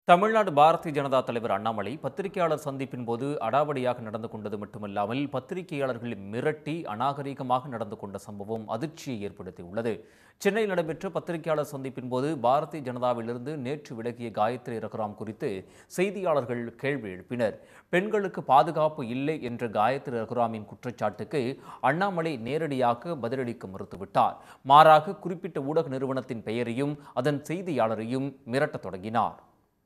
தமிழ்நாடு பாரதிய ஜனதா தலைவர் அண்ணாமலை பத்திரிகையாளர் சந்திப்பின் போது அடாவடியாக நடந்து கொண்டது மட்டுமல்லாமல் பத்திரிகையாளர்களை மிரட்டி அநாகரிகமாக நடந்து கொண்ட சம்பவம் அதிர்ச்சியை ஏற்படுத்தியுள்ளது சென்னையில் நடைபெற்ற பத்திரிகையாளர் சந்திப்பின் போது பாரதிய ஜனதாவிலிருந்து நேற்று விலகிய காயத்ரி ரகுராம் குறித்து செய்தியாளர்கள் கேள்வி எழுப்பினர் பெண்களுக்கு பாதுகாப்பு இல்லை என்ற காயத்ரி ரகுராமின் குற்றச்சாட்டுக்கு அண்ணாமலை நேரடியாக பதிலளிக்க மறுத்துவிட்டார் மாறாக குறிப்பிட்ட ஊடக நிறுவனத்தின் பெயரையும் அதன் செய்தியாளரையும் மிரட்டத் தொடங்கினார்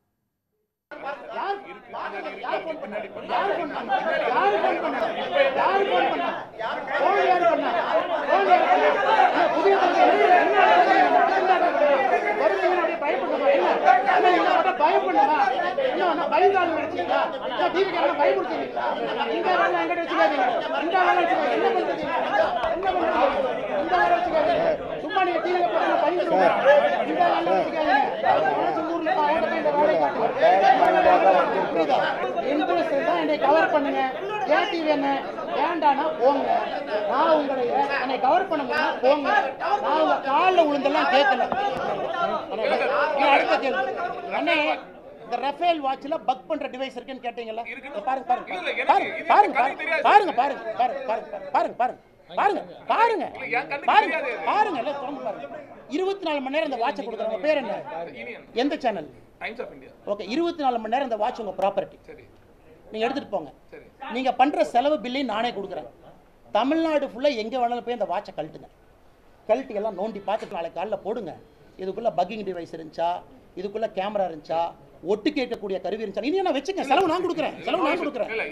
யாரு ஃபோன் பண்ணா? யாரு ஃபோன் பண்ணா? யாரு ஃபோன் பண்ணா? யாரு ஃபோன் பண்ணா? ஃபோன் யாரு பண்ணா? ஃபோன் யாரு பண்ணா? என்ன புதிய தந்தை என்ன என்ன வருவீங்கன்னு அப்படியே பயப்படுமா? என்ன? என்ன நீங்க அப்படியே பயப்படுமா? என்ன என்ன பயந்தாலும் நினைச்சீங்களா? என்ன டிவி காரங்க பயமுறுத்துறீங்களா? இந்த வேலை என்கிட்ட வச்சுக்காதீங்க. இந்த வேலை வச்சுக்காதீங்க. என்ன பண்றீங்க? என்ன பண்றீங்க? இந்த வேலை வச்சுக்காதீங்க. சும்மா நீங்க டிவியில போட்டு என்ன பயந்துருங்க. இந்த வேலை வச்சுக்காதீங்க. மனசு ஊர்ல பா, அவன்கிட்ட போய் இந்த வேலையை காட்டுங்க. புரியுதா? இன்ட்ரெஸ்ட் இருந்தா என்னை கவர் பண்ணுங்க ஏன் டிவி என்ன வேண்டானா போங்க நான் உங்களை என்னை கவர் பண்ண முடியும் போங்க நான் உங்க காலில் விழுந்தெல்லாம் கேட்கல அண்ணே, அடுத்த கேள்வி அண்ணே இந்த ரஃபேல் வாட்ச்ல பக் பண்ற டிவைஸ் இருக்குன்னு கேட்டீங்கல்ல இதை பாருங்க பாருங்க பாருங்க பாருங்க பாருங்க பாருங்க பாருங்க பாருங்க பாருங்க பாருங்க பாருங்க பாருங்க பாருங்க பாருங்க எல்லாம் திறந்து பாருங்க இருபத்தி நாலு மணி நேரம் இந்த வாட்சை கொடுக்குறாங்க பேர் என்ன எந்த channel Times of India okay இருபத்தி நாலு மணி நேரம் இந்த வாட்ச் உங்க ப்ராப்பர்ட்டி சரி நீங்க எடுத்துட்டு போங்க சரி நீங்க பண்ற செலவு பில்லையும் நானே கொடுக்குறேன் தமிழ்நாடு ஃபுல்லா எங்க வேணாலும் போய் இந்த வாட்சை கழட்டுங்க கழட்டி எல்லாம் நோண்டி பார்த்துட்டு நாளைக்கு காலைல போடுங்க இதுக்குள்ள பக்கிங் டிவைஸ் இருந்துச்சா இதுக்குள்ள கேமரா இருந்துச்சா ஒட்டு கேட்கக்கூடிய கருவி இருந்துச்சா இனி நான் வச்சுங்க செலவு நான் கொடுக்குறேன் செலவு நான் கொடுக்குறேன் இல்ல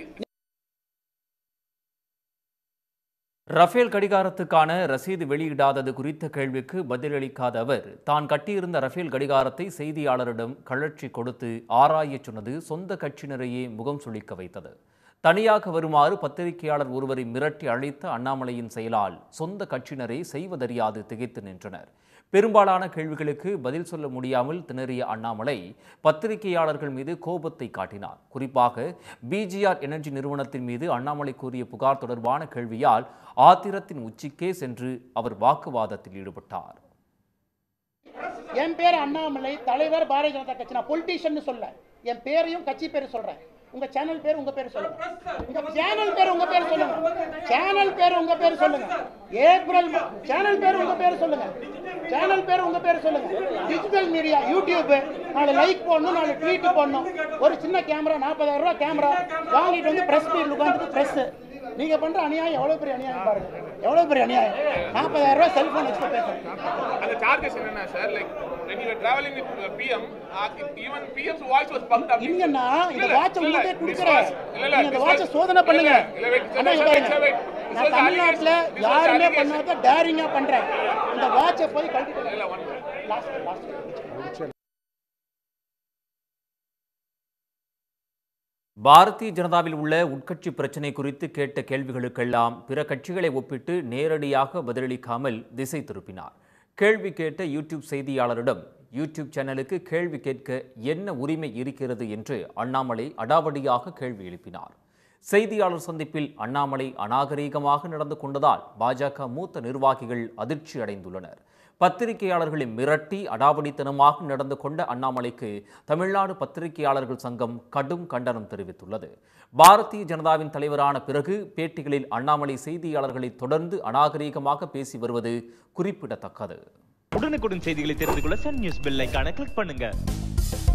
ரஃபேல் கடிகாரத்துக்கான ரசீது வெளியிடாதது குறித்த கேள்விக்கு பதிலளிக்காத அவர் தான் கட்டியிருந்த ரஃபேல் கடிகாரத்தை செய்தியாளரிடம் கழற்றி கொடுத்து ஆராயச் சொன்னது சொந்த கட்சியினரையே முகம் சுளிக்க வைத்தது தனியாக வருமாறு பத்திரிகையாளர் ஒருவரை மிரட்டி அழைத்த அண்ணாமலையின் செயலால் சொந்த கட்சியினரை செய்வதறியாது திகைத்து நின்றனர் பெரும்பாலான கேள்விகளுக்கு பதில் சொல்ல முடியாமல் திணறிய அண்ணாமலை பத்திரிகையாளர்கள் மீது கோபத்தை காட்டினார் குறிப்பாக பிஜிஆர் எனர்ஜி நிறுவனத்தின் மீது அண்ணாமலை கூறிய புகார் தொடர்பான கேள்வியால் ஆத்திரத்தின் உச்சிக்கே சென்று அவர் வாக்குவாதத்தில் ஈடுபட்டார் என் பேர் அண்ணாமலை தலைவர் பாரதிய ஜனதா கட்சி நான் பொலிட்டீஷியன் சொல்ல என் பேரையும் கட்சி பேரும் சொல்றேன் உங்க சேனல் பேர் உங்க பேர் சொல்லுங்க உங்க சேனல் பேர் உங்க பேர் சொல்லுங்க சேனல் பேர் உங்க பேர் சொல்லுங்க ஏப்ரல் மா- சேனல் பேர் உங்க பேர் சொல்லுங்க சேனல் பேர் உங்க பேர் சொல்லுங்க டிஜிட்டல் மீடியா யூடியூப் நாலு லைக் போடணும் நாலு ட்வீட் போடணும் ஒரு சின்ன கேமரா நாற்பதாயிரம் ரூபாய் கேமரா வாங்கிட்டு வந்து பிரஸ் மீட் உட்காந்துட்டு பிரஸ் நீங்க பண்ற அநியாயம் எவ்வளவு பெரிய அநியாயம் பாருங்க எவ்வளவு பெரிய அநியாயம் நாற்பதாயிரம் ரூபாய் செல்போன் வச்சுட்டு பேசுறேன் அந்த சார்ஜஸ் என்னன்னா sir like when you were traveling with uh, PM uh, even PM's voice was bugged up இல்லைங்கண்ணா இந்த இல்ல, வாட்சை இல்ல, உங்களுக்கே this கொடுக்குறேன் was- இல்ல, இல்ல, நீங்க இந்த this வாட்சை was- சோதனை பண்ணுங்க இல்ல, இல்ல, wait, sir, அண்ணா, இங்க sir, பாருங்க. sir, wait. This நான் was தமிழ்நாட்டுல allegation. This was யாருமே allegation. பண்ணாத டேரிங்கா பண்றேன் இந்த வாட்சை போய் கழட்டிட்டு இல்ல one லாஸ்ட் லாஸ்ட் பாரதிய ஜனதாவில் உள்ள உட்கட்சி பிரச்சினை குறித்து கேட்ட கேள்விகளுக்கெல்லாம் பிற கட்சிகளை ஒப்பிட்டு நேரடியாக பதிலளிக்காமல் திசை திருப்பினார் கேள்வி கேட்ட யூடியூப் செய்தியாளரிடம் யூடியூப் சேனலுக்கு கேள்வி கேட்க என்ன உரிமை இருக்கிறது என்று அண்ணாமலை அடாவடியாக கேள்வி எழுப்பினார் செய்தியாளர் சந்திப்பில் அண்ணாமலை அநாகரீகமாக நடந்து கொண்டதால் பாஜக மூத்த நிர்வாகிகள் அதிர்ச்சி அடைந்துள்ளனர் பத்திரிகையாளர்களை மிரட்டி அடாவடித்தனமாக நடந்து கொண்ட அண்ணாமலைக்கு தமிழ்நாடு பத்திரிகையாளர்கள் சங்கம் கடும் கண்டனம் தெரிவித்துள்ளது பாரதிய ஜனதாவின் தலைவரான பிறகு பேட்டிகளில் அண்ணாமலை செய்தியாளர்களை தொடர்ந்து அநாகரீகமாக பேசி வருவது குறிப்பிடத்தக்கது உடனுக்குடன் செய்திகளை தெரிந்து கொள்ள சன் நியூஸ் பெல் ஐகானை கிளிக் பண்ணுங்க